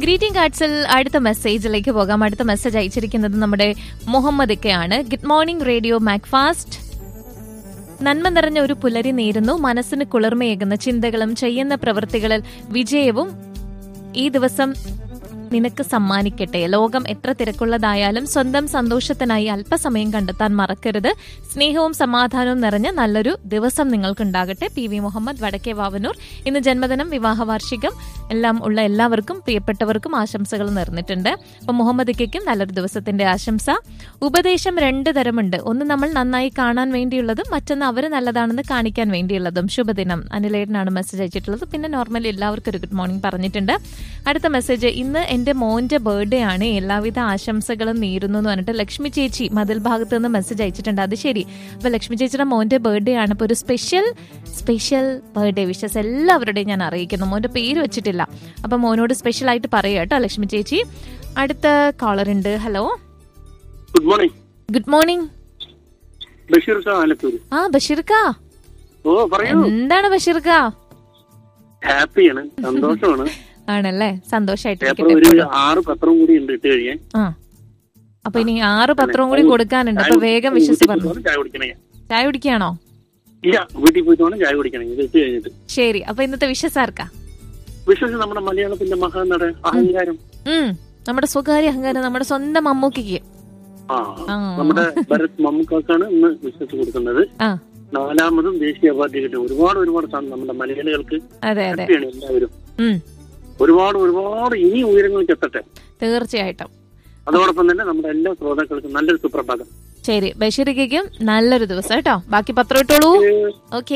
Greeting കാർഡ്സിൽ അടുത്ത മെസ്സേജിലേക്ക് പോകാം അടുത്ത മെസ്സേജ് അയച്ചിരിക്കുന്നത് നമ്മുടെ മുഹമ്മദ് ഇക്കയാണ് ഗുഡ് മോർണിംഗ് റേഡിയോ മാക്ഫാസ്റ്റ് നന്മ നിറഞ്ഞ ഒരു പുലരി നേരുന്നു മനസ്സിന് കുളിർമയേകുന്ന ചിന്തകളും ചെയ്യുന്ന പ്രവൃത്തികളിൽ വിജയവും ഈ ദിവസം നിനക്ക് സമ്മാനിക്കട്ടെ ലോകം എത്ര തിരക്കുള്ളതായാലും സ്വന്തം സന്തോഷത്തിനായി അല്പസമയം കണ്ടെത്താൻ മറക്കരുത് സ്നേഹവും സമാധാനവും നിറഞ്ഞ നല്ലൊരു ദിവസം നിങ്ങൾക്കുണ്ടാകട്ടെ പി വി മുഹമ്മദ് വടക്കേ വാവനൂർ ഇന്ന് ജന്മദിനം വിവാഹ വാർഷികം എല്ലാം ഉള്ള എല്ലാവർക്കും പ്രിയപ്പെട്ടവർക്കും ആശംസകൾ നേർന്നിട്ടുണ്ട് അപ്പൊ മുഹമ്മദ് ഇക്കയ്ക്കും നല്ലൊരു ദിവസത്തിന്റെ ആശംസ ഉപദേശം രണ്ട് തരമുണ്ട് ഒന്ന് നമ്മൾ നന്നായി കാണാൻ വേണ്ടിയുള്ളതും മറ്റൊന്ന് അവർ നല്ലതാണെന്ന് കാണിക്കാൻ വേണ്ടിയുള്ളതും ശുഭദിനം അനിലേട്ടനാണ് മെസ്സേജ് അയച്ചിട്ടുള്ളത് പിന്നെ നോർമലി എല്ലാവർക്കും ഒരു ഗുഡ് മോർണിംഗ് പറഞ്ഞിട്ടുണ്ട് അടുത്ത മെസ്സേജ് ഇന്ന് എന്റെ മോന്റെ ബർത്ത്ഡേ ആണ് എല്ലാവിധ ആശംസകളും നേരുന്നു എന്ന് പറഞ്ഞിട്ട് ലക്ഷ്മി ചേച്ചി മതിൽ ഭാഗത്ത് നിന്ന് മെസ്സേജ് അയച്ചിട്ടുണ്ട് അത് ശരി അപ്പൊ ലക്ഷ്മി ചേച്ചിയുടെ മോന്റെ ബർത്ത്ഡേ ആണ് ഇപ്പൊ ഒരു സ്പെഷ്യൽ സ്പെഷ്യൽ ബർത്ത്ഡേ വിഷസ് എല്ലാവരുടെയും ഞാൻ അറിയിക്കുന്നു മോന്റെ പേര് വെച്ചിട്ടില്ല അപ്പൊ മോനോട് സ്പെഷ്യൽ ആയിട്ട് പറയുക കേട്ടോ ലക്ഷ്മി ചേച്ചി അടുത്ത കോളർ ഉണ്ട് hello good morning good morning Basheer Sha Alathur ആ ബഷീർക്ക ഓ പറയൂ എന്താണ് ബഷീർക്ക ഹാപ്പിയാണ് സന്തോഷമാണ് ആണല്ലേ പേപ്പർ സന്തോഷായിട്ടിരിക്കട്ടെ ഒരു എപ്പോഴും. ആറ് പത്രം കൂടി ഉണ്ട് ഇട്ട് കഴിയാൻ ആ അപ്പൊ ഇനി ആറ് പത്രവും കൂടി കൊടുക്കാനുണ്ട് അപ്പൊ വേഗം വിശ്വസിച്ച് പറഞ്ഞു വീട്ടിൽ പോയിട്ട് ചായ കുടിക്കണേ ചായ കുടിക്കുകയാണോ ഇല്ല വീട്ടിൽ പോയിട്ട് വേണം ചായ കുടിക്കണം ഇത് ഇട്ട് കഴിഞ്ഞിട്ട് ശരി അപ്പൊ ഇന്നത്തെ വിശ്വസാർക്കാ വിശ്വസിച്ച് നമ്മുടെ മലയാളത്തിന്റെ മഹാനട അഹങ്കാരം ഉം നമ്മുടെ സ്വകാര്യ അഹങ്കാരം നമ്മുടെ സ്വന്തം അമ്മൂക്കിക്ക് ആ ആ. നമ്മുടെ ഭരത് മമ്മൂക്കാക്കാണ് ഇന്ന് വിശ്വസിച്ച് കൊടുക്കുന്നത് ആ നാലാമതും ദേശീയ അവാർഡ് കിട്ടും ഒരുപാട് ഒരുപാട് സാധനം നമ്മുടെ മലയാളികൾക്ക് അതെ അതെ ഹാപ്പിയാണ് എല്ലാവരും ഉം ഒരുപാട് ഒരുപാട് ഇനി ഉയരങ്ങൾക്ക് എത്തട്ടെ തീർച്ചയായിട്ടും അതോടൊപ്പം തന്നെ നമ്മുടെ എല്ലാ ശ്രോതാക്കൾക്കും നല്ലൊരു സുപ്രഭാതം ശരി ബഷീറിക്കും നല്ലൊരു ദിവസം കേട്ടോ ബാക്കി പത്രം ഇട്ടോളൂ ഓക്കേ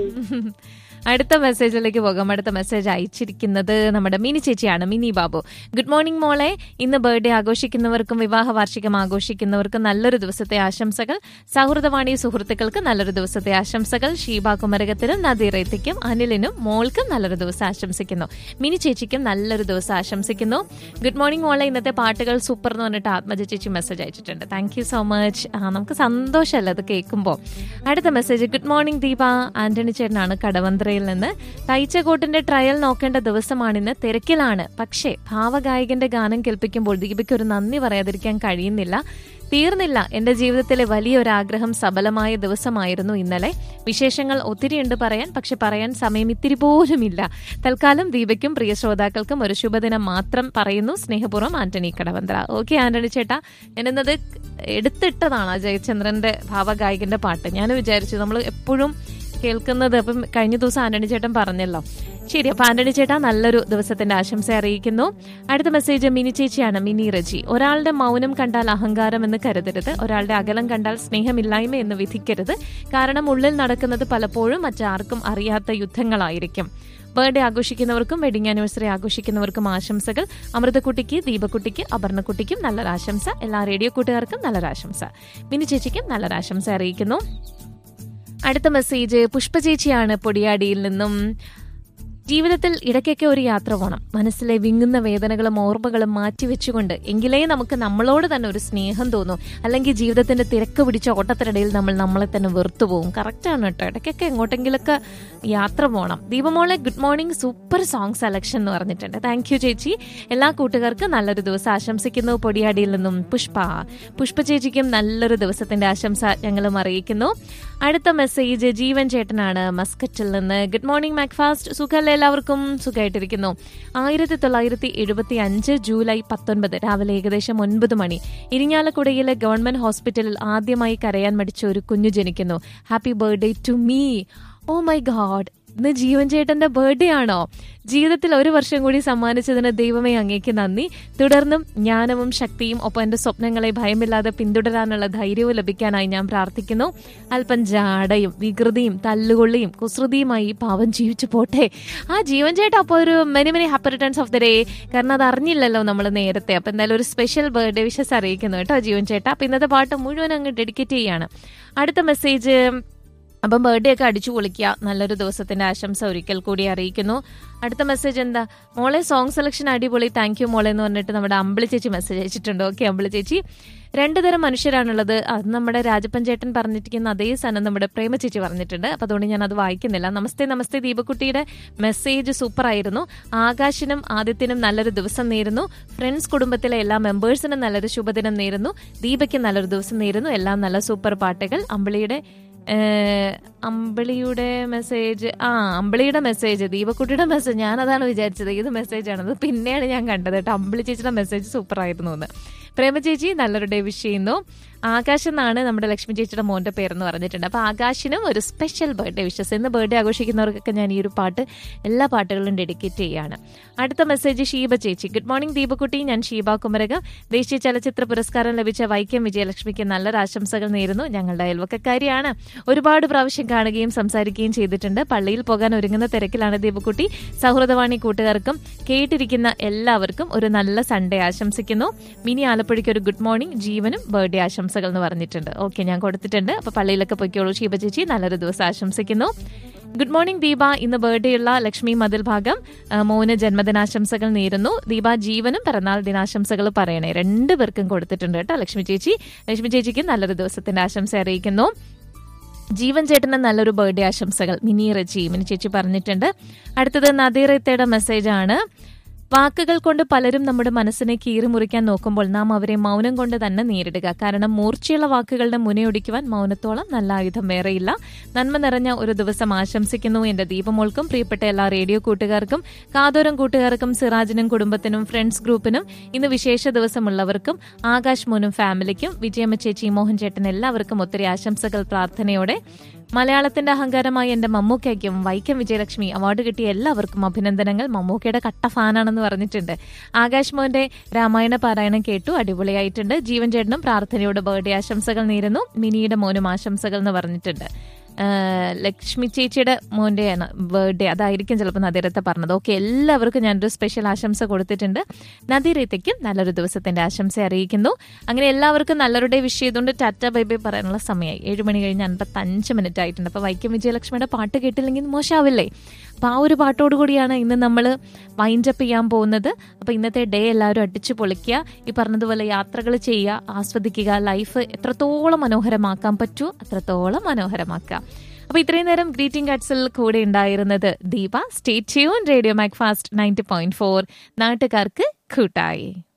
അടുത്ത മെസ്സേജിലേക്ക് പോകാം അടുത്ത മെസ്സേജ് അയച്ചിരിക്കുന്നത് നമ്മുടെ മിനി ചേച്ചിയാണ് മിനി ബാബു ഗുഡ് മോർണിംഗ് മോളെ ഇന്ന് ബർത്ത്ഡേ ആഘോഷിക്കുന്നവർക്കും വിവാഹ വാർഷികം ആഘോഷിക്കുന്നവർക്കും നല്ലൊരു ദിവസത്തെ ആശംസകൾ സൗഹൃദവാണി സുഹൃത്തുക്കൾക്ക് നല്ലൊരു ദിവസത്തെ ആശംസകൾ ഷീബ കുമരകത്തിനും നദീറേത്തിക്കും അനിലിനും മോൾക്കും നല്ലൊരു ദിവസം ആശംസിക്കുന്നു മിനി ചേച്ചിക്കും നല്ലൊരു ദിവസം ആശംസിക്കുന്നു ഗുഡ് മോർണിംഗ് മോളെ ഇന്നത്തെ പാട്ടുകൾ സൂപ്പർ എന്ന് പറഞ്ഞിട്ട് ആത്മജ ചേച്ചി മെസ്സേജ് അയച്ചിട്ടുണ്ട് താങ്ക് യു സോ മച്ച് നമുക്ക് സന്തോഷമല്ല അത് കേൾക്കുമ്പോൾ അടുത്ത message good morning Deepa Antony ചേട്ടനാണ് കടവന്ത്രയിൽ നിന്ന് തയ്ച്ച കോട്ടിന്റെ ട്രയൽ നോക്കേണ്ട ദിവസമാണിന്ന് തിരക്കിലാണ് പക്ഷേ ഭാവഗായകന്റെ ഗാനം കേൾപ്പിക്കുമ്പോൾ ദീപയ്ക്ക് ഒരു നന്ദി പറയാതിരിക്കാൻ കഴിയുന്നില്ല തീർന്നില്ല എന്റെ ജീവിതത്തിലെ വലിയൊരു ആഗ്രഹം സഫലമായ ദിവസമായിരുന്നു ഇന്നലെ വിശേഷങ്ങൾ ഒത്തിരിയുണ്ട് പറയാൻ പക്ഷെ പറയാൻ സമയം ഇത്തിരി പോലുമില്ല തൽക്കാലം ദീപയ്ക്കും പ്രിയ ശ്രോതാക്കൾക്കും ഒരു ശുഭദിനം മാത്രം പറയുന്നു സ്നേഹപൂർവ്വം ആന്റണി കടവന്ത്ര ഓക്കെ ആന്റണി ചേട്ടാ ഞാനിന്നത് എടുത്തിട്ടതാണ് ആ ജയചന്ദ്രന്റെ ഭാവഗായകന്റെ പാട്ട് ഞാൻ വിചാരിച്ചു നമ്മൾ എപ്പോഴും കേൾക്കുന്നത് അപ്പം കഴിഞ്ഞ ദിവസം ആന്റണി ചേട്ടൻ പറഞ്ഞല്ലോ ശരി അപ്പൊ ആന്റണി ചേട്ടാ നല്ലൊരു ദിവസത്തിന്റെ ആശംസ അറിയിക്കുന്നു അടുത്ത മെസ്സേജ് മിനി ചേച്ചിയാണ് മിനി റജി ഒരാളുടെ മൗനം കണ്ടാൽ അഹങ്കാരം എന്ന് കരുതരുത് ഒരാളുടെ അകലം കണ്ടാൽ സ്നേഹമില്ലായ്മ എന്ന് വിധിക്കരുത് കാരണം ഉള്ളിൽ നടക്കുന്നത് പലപ്പോഴും മറ്റാർക്കും അറിയാത്ത യുദ്ധങ്ങളായിരിക്കും ബർത്ത്ഡേ ആഘോഷിക്കുന്നവർക്കും വെഡിങ് ആനിവേഴ്സറി ആഘോഷിക്കുന്നവർക്കും ആശംസകൾ അമൃതക്കുട്ടിക്ക് ദീപക്കുട്ടിക്ക് അപർണക്കുട്ടിക്കും നല്ലൊരു ആശംസ എല്ലാ റേഡിയോ കൂട്ടുകാർക്കും നല്ലൊരു ആശംസ മിനി ചേച്ചിക്കും നല്ലൊരു ആശംസ അറിയിക്കുന്നു അടുത്ത മെസ്സേജ് പുഷ്പ ചേച്ചിയാണ് പൊടിയാടിയിൽ നിന്നും ജീവിതത്തിൽ ഇടയ്ക്കൊക്കെ ഒരു യാത്ര പോകണം മനസ്സിലെ വിങ്ങുന്ന വേദനകളും ഓർമ്മകളും മാറ്റിവെച്ചുകൊണ്ട് എങ്കിലേ നമുക്ക് നമ്മളോട് തന്നെ ഒരു സ്നേഹം തോന്നും അല്ലെങ്കിൽ ജീവിതത്തിന്റെ തിരക്ക് പിടിച്ച ഓട്ടത്തിനിടയിൽ നമ്മൾ നമ്മളെ തന്നെ വെറുത്തു പോകും കറക്റ്റാണ് കേട്ടോ ഇടയ്ക്കൊക്കെ എങ്ങോട്ടെങ്കിലൊക്കെ യാത്ര പോകണം ദീപമോളെ good morning super song selection എന്ന് പറഞ്ഞിട്ടുണ്ട് താങ്ക് യു ചേച്ചി എല്ലാ കൂട്ടുകാർക്കും നല്ലൊരു ദിവസം ആശംസിക്കുന്നു പൊടിയാടിയിൽ നിന്നും പുഷ്പ പുഷ്പ ചേച്ചിക്കും നല്ലൊരു ദിവസത്തിന്റെ ആശംസ ഞങ്ങളും അറിയിക്കുന്നു അടുത്ത മെസ്സേജ് ജീവൻ ചേട്ടനാണ് മസ്കറ്റിൽ നിന്ന് ഗുഡ് മോർണിംഗ് മാക്ഫാസ്റ്റ് സുഖമല്ലേ എല്ലാവർക്കും സുഖമായിട്ടിരിക്കുന്നു ആയിരത്തി തൊള്ളായിരത്തി എഴുപത്തി അഞ്ച് ജൂലൈ പത്തൊൻപത് രാവിലെ ഏകദേശം ഒൻപത് മണി ഇരിങ്ങാലക്കുടയിലെ ഗവൺമെന്റ് ഹോസ്പിറ്റലിൽ ആദ്യമായി കരയാൻ മടിച്ച ഒരു കുഞ്ഞു ജനിക്കുന്നു happy birthday to me oh my god ഇന്ന് ജീവൻ ചേട്ടന്റെ ബർത്ത്ഡേ ആണോ ജീവിതത്തിൽ ഒരു വർഷം കൂടി സമ്മാനിച്ചതിന് ദൈവമേ അങ്ങേക്ക് നന്ദി തുടർന്നും ജ്ഞാനവും ശക്തിയും ഒപ്പം എന്റെ സ്വപ്നങ്ങളെ ഭയമില്ലാതെ പിന്തുടരാനുള്ള ധൈര്യവും ലഭിക്കാനായി ഞാൻ പ്രാർത്ഥിക്കുന്നു അല്പം ജാടയും വികൃതിയും തല്ലുകൊള്ളിയും കുസൃതിയുമായി ഈ പാവം ജീവിച്ചു പോട്ടെ ആ ജീവൻ ചേട്ടാ അപ്പോൾ ഒരു many many happy returns of the day കാരണം അത് അറിഞ്ഞില്ലല്ലോ നമ്മൾ നേരത്തെ അപ്പൊ എന്തായാലും ഒരു സ്പെഷ്യൽ ബർത്ത്ഡേ വിഷസ് അറിയിക്കുന്നു കേട്ടോ ജീവൻ ചേട്ടാ അപ്പൊ ഇന്നത്തെ പാട്ട് മുഴുവൻ അങ്ങ് ഡെഡിക്കേറ്റ് ചെയ്യാണ് അടുത്ത മെസ്സേജ് അപ്പം ബർത്ത്ഡേ ഒക്കെ അടിച്ചു പൊളിക്കുക നല്ലൊരു ദിവസത്തിന്റെ ആശംസ ഒരിക്കൽ കൂടി അറിയിക്കുന്നു അടുത്ത മെസ്സേജ് എന്താ മോളെ സോങ് സെലക്ഷൻ അടിപൊളി താങ്ക് യു മോളെ എന്ന് പറഞ്ഞിട്ട് നമ്മുടെ അമ്പിളി ചേച്ചി മെസ്സേജ് അയച്ചിട്ടുണ്ട് ഓക്കെ അമ്പിളി ചേച്ചി രണ്ടു തരം മനുഷ്യരാണുള്ളത് അത് നമ്മുടെ രാജപ്പൻ ചേട്ടൻ പറഞ്ഞിരിക്കുന്ന അതേ സാധനം നമ്മുടെ പ്രേമ ചേച്ചി പറഞ്ഞിട്ടുണ്ട് അപ്പൊ അതുകൊണ്ട് ഞാൻ അത് വായിക്കുന്നില്ല നമസ്തേ നമസ്തേ ദീപക്കുട്ടിയുടെ മെസ്സേജ് സൂപ്പർ ആയിരുന്നു ആകാശിനും ആദിത്യനും നല്ലൊരു ദിവസം നേരുന്നു ഫ്രണ്ട്സ് കുടുംബത്തിലെ എല്ലാ മെമ്പേഴ്സിനും നല്ലൊരു ശുഭദിനം നേരുന്നു ദീപയ്ക്ക് നല്ലൊരു ദിവസം നേരുന്നു എല്ലാം നല്ല സൂപ്പർ പാട്ടുകൾ അമ്പിളിയുടെ ഏഹ്, അമ്പിളിയുടെ മെസ്സേജ് ആ അമ്പിളിയുടെ മെസ്സേജ് ദീപക്കുട്ടിയുടെ മെസ്സേജ് ഞാൻ അതാണ് വിചാരിച്ചത് ഇത് മെസ്സേജ് ആണത് പിന്നെയാണ് ഞാൻ കണ്ടത് കേട്ടോ അമ്പിളി ചേച്ചിയുടെ മെസ്സേജ് സൂപ്പർ ആയിരുന്നു എന്ന് പ്രേമ ചേച്ചി നല്ലൊരു ഡേ വിഷ് ചെയ്യുന്നു ആകാശ് എന്നാണ് നമ്മുടെ ലക്ഷ്മി ചേച്ചിയുടെ മോന്റെ പേരെന്ന് പറഞ്ഞിട്ടുണ്ട് അപ്പൊ ആകാശിനും ഒരു സ്പെഷ്യൽ ബർത്ത്ഡേ വിഷസ് ഇന്ന് ബർത്ത്ഡേ ആഘോഷിക്കുന്നവർക്കൊക്കെ ഞാൻ ഈ ഒരു പാട്ട് എല്ലാ പാട്ടുകളും ഡെഡിക്കേറ്റ് ചെയ്യാണ് അടുത്ത മെസ്സേജ് ഷീബ ചേച്ചി ഗുഡ് മോർണിംഗ് ദീപക്കുട്ടി ഞാൻ ഷീബ കുമരകം ദേശീയ ചലച്ചിത്ര പുരസ്കാരം ലഭിച്ച വൈക്കം വിജയലക്ഷ്മിക്ക് നല്ലൊരു ആശംസകൾ നേരുന്നു ഞങ്ങളുടെ അയൽവക്കക്കാരിയാണ് ഒരുപാട് പ്രാവശ്യം കാണുകയും സംസാരിക്കുകയും ചെയ്തിട്ടുണ്ട് പള്ളിയിൽ പോകാൻ ഒരുങ്ങുന്ന തിരക്കിലാണ് ദീപക്കുട്ടി സൗഹൃദവാണി കൂട്ടുകാർക്കും കേട്ടിരിക്കുന്ന എല്ലാവർക്കും ഒരു നല്ല സൺഡേ ആശംസിക്കുന്നു മിനി ആലപ്പുഴയ്ക്ക് ഒരു ഗുഡ് മോർണിംഗ് ജീവനും ബർത്ത്ഡേ ആശംസകൾ എന്ന് പറഞ്ഞിട്ടുണ്ട് ഓക്കെ ഞാൻ കൊടുത്തിട്ടുണ്ട് അപ്പൊ പള്ളിയിലൊക്കെ പൊയ്ക്കോളൂ ശീബ ചേച്ചി നല്ലൊരു ദിവസം ആശംസിക്കുന്നു ഗുഡ് മോർണിംഗ് ദീപ ഇന്ന് ബർത്ത്ഡേ ഉള്ള ലക്ഷ്മി മതിൽ ഭാഗം ആ, മോന് ജന്മദിനാശംസകൾ നേരുന്നു ദീപ ജീവനും പിറന്നാൾ ദിനാശംസകൾ പറയണേ രണ്ടു പേർക്കും കൊടുത്തിട്ടുണ്ട് കേട്ടോ ലക്ഷ്മി ചേച്ചി ലക്ഷ്മി ചേച്ചിക്ക് നല്ലൊരു ദിവസത്തിന്റെ ആശംസ അറിയിക്കുന്നു ജീവൻ ചേട്ടന് നല്ലൊരു ബർത്ത്ഡേ ആശംസകൾ മിനി റജി മിനി ചേച്ചി പറഞ്ഞിട്ടുണ്ട് അടുത്തത് നദീറത്തയുടെ മെസ്സേജ് ആണ് വാക്കുകൾ കൊണ്ട് പലരും നമ്മുടെ മനസ്സിനെ കീറിമുറിക്കാൻ നോക്കുമ്പോൾ നാം അവരെ മൗനം കൊണ്ട് തന്നെ നേരിടുക കാരണം മൂർച്ചയുള്ള വാക്കുകളുടെ മുനയൊടിക്കുവാൻ മൗനത്തോളം നല്ല ആയുധം വേറെയില്ല നന്മ നിറഞ്ഞ ഒരു ദിവസം ആശംസിക്കുന്നു എന്റെ ദീപമോൾക്കും പ്രിയപ്പെട്ട എല്ലാ റേഡിയോ കൂട്ടുകാർക്കും കാതോരം കൂട്ടുകാർക്കും സിറാജിനും കുടുംബത്തിനും ഫ്രണ്ട്സ് ഗ്രൂപ്പിനും ഇന്ന് വിശേഷ ദിവസമുള്ളവർക്കും ആകാശ് മോനും ഫാമിലിക്കും വിജയമ്മ ചേച്ചി മോഹൻ ചേട്ടൻ എല്ലാവർക്കും ഒത്തിരി ആശംസകൾ പ്രാർത്ഥനയോടെ മലയാളത്തിന്റെ അഹങ്കാരമായ എന്റെ മമ്മൂക്കയ്ക്കും വൈക്കം വിജയലക്ഷ്മി അവാർഡ് കിട്ടിയ എല്ലാവർക്കും അഭിനന്ദനങ്ങൾ മമ്മൂക്കയുടെ കട്ട ഫാനാണെന്ന് പറഞ്ഞിട്ടുണ്ട് ആകാശ് മോന്റെ രാമായണ പാരായണം കേട്ടു അടിപൊളിയായിട്ടുണ്ട് ജീവൻ ചേട്ടനും പ്രാർത്ഥനയോട് ബർത്ത്ഡേ ആശംസകൾ നേരുന്നു മിനിയുടെ മോനും ആശംസകൾ എന്ന് പറഞ്ഞിട്ടുണ്ട് ആ, ലക്ഷ്മി ചേച്ചിയുടെ മോന്റെയാണ് ബർത്ത്ഡേ അതായിരിക്കും ചിലപ്പോൾ നദീരത്തെ പറഞ്ഞത് ഓക്കെ എല്ലാവർക്കും ഞാനൊരു സ്പെഷ്യൽ ആശംസ കൊടുത്തിട്ടുണ്ട് നദീരത്തേക്കും നല്ലൊരു ദിവസത്തിന്റെ ആശംസ അറിയിക്കുന്നു അങ്ങനെ എല്ലാവർക്കും നല്ലൊരു ഡേ വിഷ് ചെയ്തുകൊണ്ട് ടാറ്റ ബൈ ബൈ പറയാനുള്ള സമയമായി ഏഴ് മണി കഴിഞ്ഞ് അൻപത്തഞ്ച് മിനിറ്റ് ആയിട്ടുണ്ട് അപ്പൊ വൈക്കം വിജയലക്ഷ്മിയുടെ പാട്ട് കേട്ടില്ലെങ്കിൽ മോശമാവില്ലേ അപ്പൊ ആ ഒരു പാട്ടോട് കൂടിയാണ് ഇന്ന് നമ്മൾ വൈൻഡപ്പ് ചെയ്യാൻ പോകുന്നത് അപ്പൊ ഇന്നത്തെ ഡേ എല്ലാവരും അടിച്ചു പൊളിക്കുക ഈ പറഞ്ഞതുപോലെ യാത്രകൾ ചെയ്യുക ആസ്വദിക്കുക ലൈഫ് എത്രത്തോളം മനോഹരമാക്കാൻ പറ്റുമോ അത്രത്തോളം മനോഹരമാക്കുക അപ്പൊ ഇത്രയും നേരം ഗ്രീറ്റിംഗ് കാർഡ്സിൽ കൂടെ ഉണ്ടായിരുന്നത് Deepa stay tuned radio Macfast ninety point four നാട്ടുകാർക്ക് കൂട്ടായി